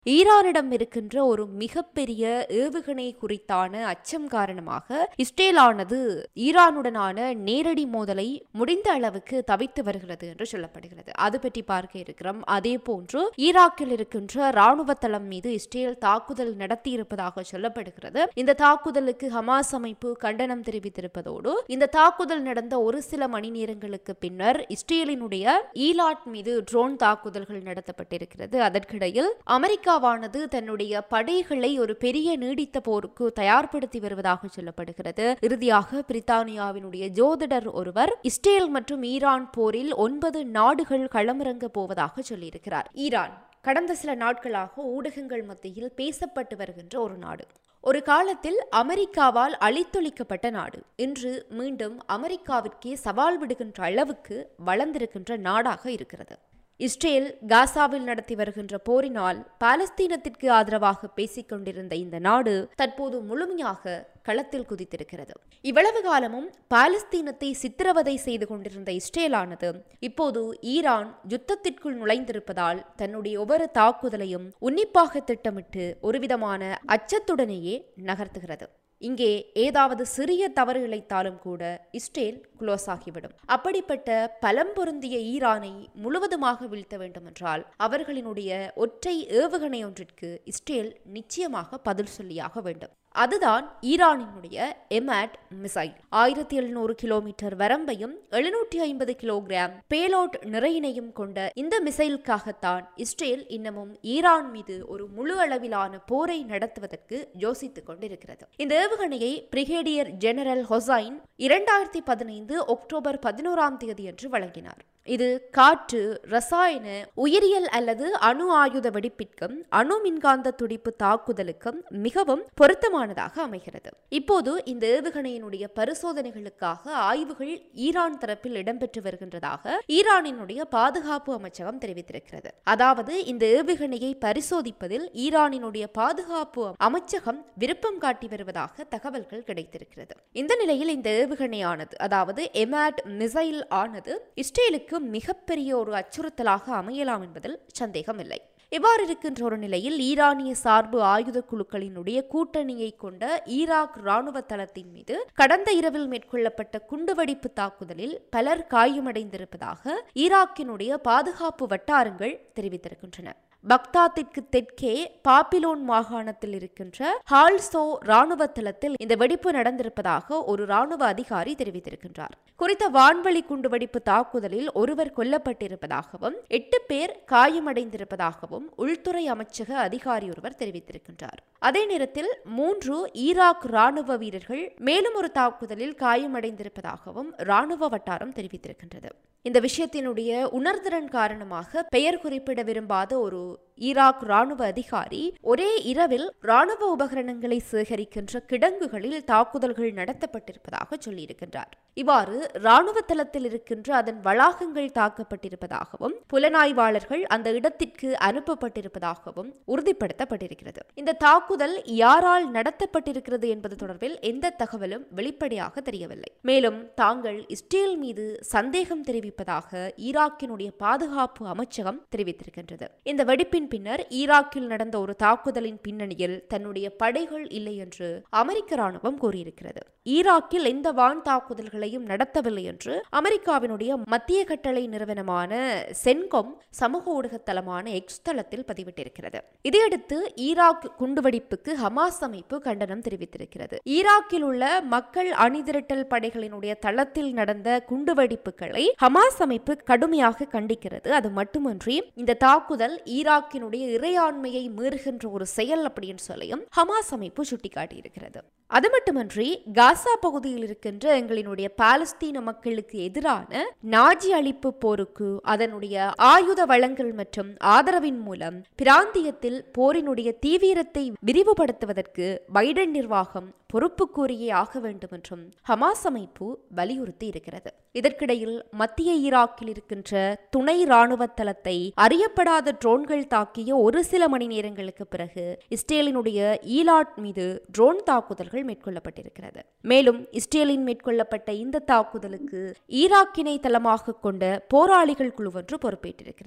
ஈரானிடம் இருக்கின்ற ஒரு மிகப்பெரிய ஏவுகணை குறித்தான அச்சம் காரணமாக இஸ்ரேலானது ஈரானுடனான நேரடி மோதலை முடிந்த அளவுக்கு தவித்து வருகிறது என்று சொல்லப்படுகிறது அது பற்றி பார்க்க இருக்கிறோம் அதே போன்று ஈராக்கில் இருக்கின்ற ராணுவ தளம் மீது இஸ்ரேல் தாக்குதல் நடத்தியிருப்பதாக சொல்லப்படுகிறது இந்த தாக்குதலுக்கு ஹமாஸ் அமைப்பு கண்டனம் தெரிவித்திருப்பதோடு இந்த தாக்குதல் நடந்த ஒரு சில மணி நேரங்களுக்கு பின்னர் இஸ்ரேலினுடைய ஈலாட் மீது ட்ரோன் தாக்குதல்கள் நடத்தப்பட்டிருக்கிறது அதற்கிடையில் அமெரிக்காவானது தன்னுடைய படைகளை ஒரு பெரிய நீடித்த போருக்கு தயார்படுத்தி வருவதாக சொல்லப்படுகிறது இறுதியாக பிரித்தானியாவினுடைய ஜோதிடர் ஒருவர் இஸ்ரேல் மற்றும் ஈரான் போரில் ஒன்பது நாடுகள் களமிறங்க போவதாக சொல்லியிருக்கிறார் ஈரான் கடந்த சில நாட்களாக ஊடகங்கள் மத்தியில் பேசப்பட்டு வருகின்ற ஒரு நாடு ஒரு காலத்தில் அமெரிக்காவால் அழித்தொழிக்கப்பட்ட நாடு இன்று மீண்டும் அமெரிக்காவிற்கே சவால் விடுகின்ற அளவுக்கு வளர்ந்திருக்கின்ற நாடாக இருக்கிறது இஸ்ரேல் காசாவில் நடத்தி வருகின்ற போரினால் பாலஸ்தீனத்திற்கு ஆதரவாக பேசிக் கொண்டிருந்த இந்த நாடு தற்போது முழுமையாக களத்தில் குதித்திருக்கிறது இவ்வளவு காலமும் பாலஸ்தீனத்தை சித்திரவதை செய்து கொண்டிருந்த இஸ்ரேலானது இப்போது ஈரான் யுத்தத்திற்குள் நுழைந்திருப்பதால் தன்னுடைய ஒவ்வொரு தாக்குதலையும் உன்னிப்பாக திட்டமிட்டு ஒருவிதமான அச்சத்துடனேயே நகர்த்துகிறது இங்கே ஏதாவது சிறிய தவறு இழைத்தாலும் கூட இஸ்ரேல் குளோஸ் ஆகிவிடும் அப்படிப்பட்ட பலம் பொருந்திய ஈரானை முழுவதுமாக வீழ்த்த வேண்டும் என்றால் அவர்களினுடைய ஒற்றை ஏவுகணை ஒன்றிற்கு இஸ்ரேல் நிச்சயமாக பதில் சொல்லியாக வேண்டும் அதுதான் ஈரானினுடைய எமேட் மிசைல் ஆயிரத்தி எழுநூறு கிலோமீட்டர் வரம்பையும் எழுநூற்றி ஐம்பது கிலோகிராம் பேலோட் நிறையினையும் கொண்ட இந்த மிசைலுக்காகத்தான் இஸ்ரேல் இன்னமும் ஈரான் மீது ஒரு முழு அளவிலான போரை நடத்துவதற்கு யோசித்துக் கொண்டிருக்கிறது இந்த ஏவுகணையை பிரிகேடியர் ஜெனரல் ஹொசைன் இரண்டாயிரத்தி பதினைந்து அக்டோபர் பதினோராம் தேதி அன்று வழங்கினார் இது காற்று ரசாயன உயிரியல் அல்லது அணு ஆயுத வெடிப்பிற்கும் அணு மின்காந்த துடிப்பு தாக்குதலுக்கும் மிகவும் பொருத்தமானதாக அமைகிறது இப்போது இந்த ஏவுகணையினுடைய பரிசோதனைகளுக்காக ஆய்வுகள் ஈரான் தரப்பில் இடம்பெற்று வருகின்றதாக ஈரானினுடைய பாதுகாப்பு அமைச்சகம் தெரிவித்திருக்கிறது அதாவது இந்த ஏவுகணையை பரிசோதிப்பதில் ஈரானினுடைய பாதுகாப்பு அமைச்சகம் விருப்பம் காட்டி வருவதாக தகவல்கள் கிடைத்திருக்கிறது இந்த நிலையில் இந்த ஏவுகணையானது அதாவது எமேட் மிசைல் ஆனது இஸ்ரேலுக்கு மிகப்பெரிய ஒரு அச்சுறுத்தலாக அமையலாம் என்பதில் சந்தேகமில்லை இவ்வாறு இருக்கின்ற ஒரு நிலையில் ஈரானிய சார்பு ஆயுத குழுக்களினுடைய கூட்டணியை கொண்ட ஈராக் ராணுவ தளத்தின் மீது கடந்த இரவில் மேற்கொள்ளப்பட்ட குண்டுவெடிப்பு தாக்குதலில் பலர் காயமடைந்திருப்பதாக ஈராக்கினுடைய பாதுகாப்பு வட்டாரங்கள் தெரிவித்திருக்கின்றன பக்தாத்திற்கு தெற்கே பாப்பிலோன் மாகாணத்தில் இருக்கின்ற ஹால்சோ ராணுவ தளத்தில் இந்த வெடிப்பு நடந்திருப்பதாக ஒரு ராணுவ அதிகாரி தெரிவித்திருக்கின்றார் குறித்த வான்வழி குண்டுவெடிப்பு தாக்குதலில் ஒருவர் கொல்லப்பட்டிருப்பதாகவும் எட்டு பேர் காயமடைந்திருப்பதாகவும் உள்துறை அமைச்சக அதிகாரி ஒருவர் தெரிவித்திருக்கின்றார் அதே நேரத்தில் மூன்று ஈராக் ராணுவ வீரர்கள் மேலும் ஒரு தாக்குதலில் காயமடைந்திருப்பதாகவும் ராணுவ வட்டாரம் தெரிவித்திருக்கின்றது இந்த விஷயத்தினுடைய உணர்திறன் காரணமாக பெயர் குறிப்பிட விரும்பாத ஒரு ஈராக் ராணுவ அதிகாரி ஒரே இரவில் ராணுவ உபகரணங்களை சேகரிக்கின்ற கிடங்குகளில் தாக்குதல்கள் நடத்தப்பட்டிருப்பதாக சொல்லியிருக்கின்றார் இவ்வாறு ராணுவ தளத்தில் இருக்கின்ற அதன் வளாகங்கள் தாக்கப்பட்டிருப்பதாகவும் புலனாய்வாளர்கள் அந்த இடத்திற்கு அனுப்பப்பட்டிருப்பதாகவும் உறுதிப்படுத்தப்பட்டிருக்கிறது இந்த தாக்குதல் யாரால் நடத்தப்பட்டிருக்கிறது என்பது தொடர்பில் எந்த தகவலும் வெளிப்படையாக தெரியவில்லை மேலும் தாங்கள் இஸ்ரேல் மீது சந்தேகம் தெரிவிப்பதாக ஈராக்கினுடைய பாதுகாப்பு அமைச்சகம் தெரிவித்திருக்கின்றது இந்த வெடிப்பின் பின்னர் ஈராக்கில் நடந்த ஒரு தாக்குதலின் பின்னணியில் தன்னுடைய படைகள் இல்லை என்று அமெரிக்க ராணுவம் கூறியிருக்கிறது ஈராக்கில் எந்த வான் தாக்குதல்களையும் நடத்தவில்லை என்று அமெரிக்காவினுடைய மத்திய கட்டளை நிறுவனமான சென்கொம் சமூக ஊடக தளமான எக்ஸ் தளத்தில் பதிவிட்டிருக்கிறது இதையடுத்து ஈராக் குண்டுவெடிப்புக்கு ஹமாஸ் அமைப்பு கண்டனம் தெரிவித்திருக்கிறது ஈராக்கில் உள்ள மக்கள் அணிதிரட்டல் படைகளினுடைய தளத்தில் நடந்த குண்டுவெடிப்புகளை ஹமாஸ் அமைப்பு கடுமையாக கண்டிக்கிறது அது மட்டுமின்றி இந்த தாக்குதல் ஈராக்கினுடைய இறையாண்மையை மீறுகின்ற ஒரு செயல் அப்படின்னு சொல்லியும் ஹமாஸ் அமைப்பு சுட்டிக்காட்டியிருக்கிறது அது மட்டுமன்றி காசா பகுதியில் இருக்கின்ற எங்களினுடைய பாலஸ்தீன மக்களுக்கு எதிரான நாஜி அழிப்பு போருக்கு அதனுடைய ஆயுத வளங்கள் மற்றும் ஆதரவின் மூலம் பிராந்தியத்தில் போரினுடைய தீவிரத்தை விரிவுபடுத்துவதற்கு பைடன் நிர்வாகம் பொறுப்பு கூறியே ஆக வேண்டும் என்றும் ஹமாஸ் அமைப்பு வலியுறுத்தி இருக்கிறது இதற்கிடையில் மத்திய ஈராக்கில் இருக்கின்ற துணை ராணுவ தளத்தை அறியப்படாத ட்ரோன்கள் தாக்கிய ஒரு சில மணி நேரங்களுக்கு பிறகு இஸ்ரேலினுடைய ஈலாட் மீது ட்ரோன் தாக்குதல்கள் மேற்கொள்ளப்பட்டிருக்கிறது மேலும் இஸ்ரேலின் மேற்கொள்ளப்பட்ட இந்த தாக்குதலுக்கு ஈராக்கினை தளமாக கொண்ட போராளிகள் குழு ஒன்று பொறுப்பேற்றிருக்கிறது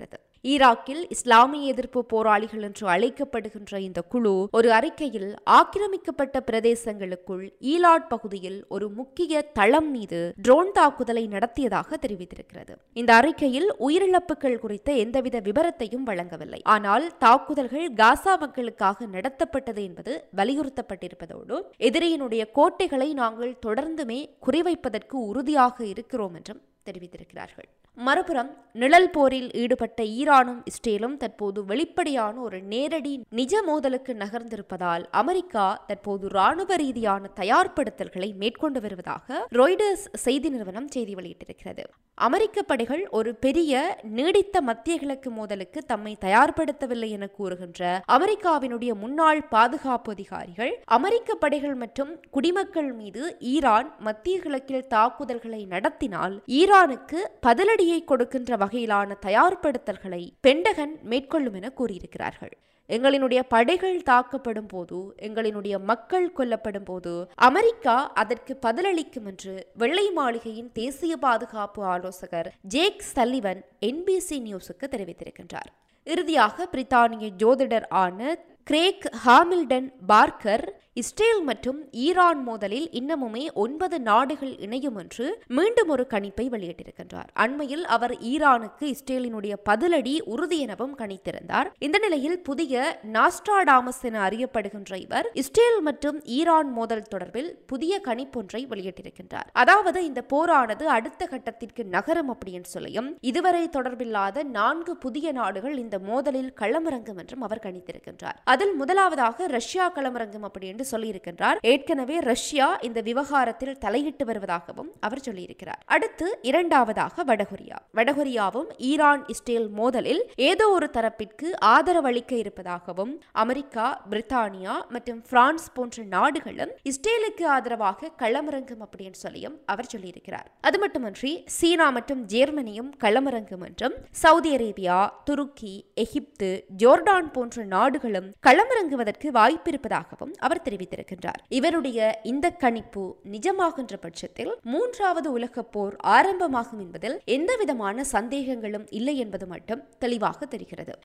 ஈராக்கில் இஸ்லாமிய எதிர்ப்பு போராளிகள் என்று அழைக்கப்படுகின்ற இந்த குழு ஒரு அறிக்கையில் ஆக்கிரமிக்கப்பட்ட பிரதேசங்களுக்குள் ஈலாட் பகுதியில் ஒரு முக்கிய தளம் மீது ட்ரோன் தாக்குதலை நடத்தியதாக தெரிவித்திருக்கிறது இந்த அறிக்கையில் உயிரிழப்புகள் குறித்த எந்தவித விவரத்தையும் வழங்கவில்லை ஆனால் தாக்குதல்கள் காசா மக்களுக்காக நடத்தப்பட்டது என்பது வலியுறுத்தப்பட்டிருப்பதோடு எதிரியினுடைய கோட்டைகளை நாங்கள் தொடர்ந்துமே குறிவைப்பதற்கு உறுதியாக இருக்கிறோம் என்றும் தெரிவித்திருக்கிறார்கள் மறுபுறம் நிழல் போரில் ஈடுபட்ட ஈரானும் இஸ்ரேலும் தற்போது வெளிப்படையான ஒரு நேரடி நிஜ மோதலுக்கு நகர்ந்திருப்பதால் அமெரிக்கா தற்போது ராணுவ ரீதியான தயார்படுத்தல்களை மேற்கொண்டு வருவதாக ராய்டர்ஸ் செய்தி நிறுவனம் செய்தி வெளியிட்டிருக்கிறது அமெரிக்க படைகள் ஒரு பெரிய நீடித்த மத்திய கிழக்கு மோதலுக்கு தம்மை தயார்படுத்தவில்லை என கூறுகின்ற அமெரிக்காவினுடைய முன்னாள் பாதுகாப்பு அதிகாரிகள் அமெரிக்க படைகள் மற்றும் குடிமக்கள் மீது ஈரான் மத்திய கிழக்கில் தாக்குதல்களை நடத்தினால் ஈரானுக்கு பதிலடி பதிலடியை கொடுக்கின்ற வகையிலான தயார்படுத்தல்களை பெண்டகன் மேற்கொள்ளும் என கூறியிருக்கிறார்கள் எங்களினுடைய படைகள் தாக்கப்படும் போது எங்களினுடைய மக்கள் கொல்லப்படும் போது அமெரிக்கா அதற்கு பதிலளிக்கும் என்று வெள்ளை மாளிகையின் தேசிய பாதுகாப்பு ஆலோசகர் ஜேக் சல்லிவன் என்பிசி நியூஸுக்கு தெரிவித்திருக்கின்றார் இறுதியாக பிரித்தானிய ஜோதிடர் ஆன கிரேக் ஹாமில்டன் பார்க்கர் இஸ்ரேல் மற்றும் ஈரான் மோதலில் இன்னமுமே ஒன்பது நாடுகள் இணையும் என்று மீண்டும் ஒரு கணிப்பை வெளியிட்டிருக்கின்றார் அண்மையில் அவர் ஈரானுக்கு இஸ்ரேலினுடைய பதிலடி உறுதி எனவும் கணித்திருந்தார் இந்த நிலையில் புதிய நாஸ்ட்ராடாமஸ் என அறியப்படுகின்ற இவர் இஸ்ரேல் மற்றும் ஈரான் மோதல் தொடர்பில் புதிய கணிப்பொன்றை வெளியிட்டிருக்கின்றார் அதாவது இந்த போரானது அடுத்த கட்டத்திற்கு நகரும் அப்படின்னு சொல்லியும் இதுவரை தொடர்பில்லாத நான்கு புதிய நாடுகள் இந்த மோதலில் களமிறங்கும் என்றும் அவர் கணித்திருக்கின்றார் அதில் முதலாவதாக ரஷ்யா களமிறங்கும் அப்படி என்று சொல்லியிருக்கின்றார் ஏற்கனவே ரஷ்யா இந்த விவகாரத்தில் தலையிட்டு வருவதாகவும் அவர் சொல்லியிருக்கிறார் அடுத்து இரண்டாவதாக வடகொரியா வடகொரியாவும் ஈரான் இஸ்ரேல் மோதலில் ஏதோ ஒரு தரப்பிற்கு ஆதரவளிக்க இருப்பதாகவும் அமெரிக்கா பிரித்தானியா மற்றும் பிரான்ஸ் போன்ற நாடுகளும் இஸ்ரேலுக்கு ஆதரவாக களமிறங்கும் அப்படின்னு சொல்லியும் அவர் சொல்லியிருக்கிறார் அது மட்டுமன்றி சீனா மற்றும் ஜெர்மனியும் களமிறங்கும் என்றும் சவுதி அரேபியா துருக்கி எகிப்து ஜோர்டான் போன்ற நாடுகளும் களமிறங்குவதற்கு வாய்ப்பிருப்பதாகவும் அவர் தெரிவித்திருக்கின்றார் இவருடைய இந்த கணிப்பு நிஜமாகின்ற பட்சத்தில் மூன்றாவது உலகப் போர் ஆரம்பமாகும் என்பதில் எந்தவிதமான சந்தேகங்களும் இல்லை என்பது மட்டும் தெளிவாக தெரிகிறது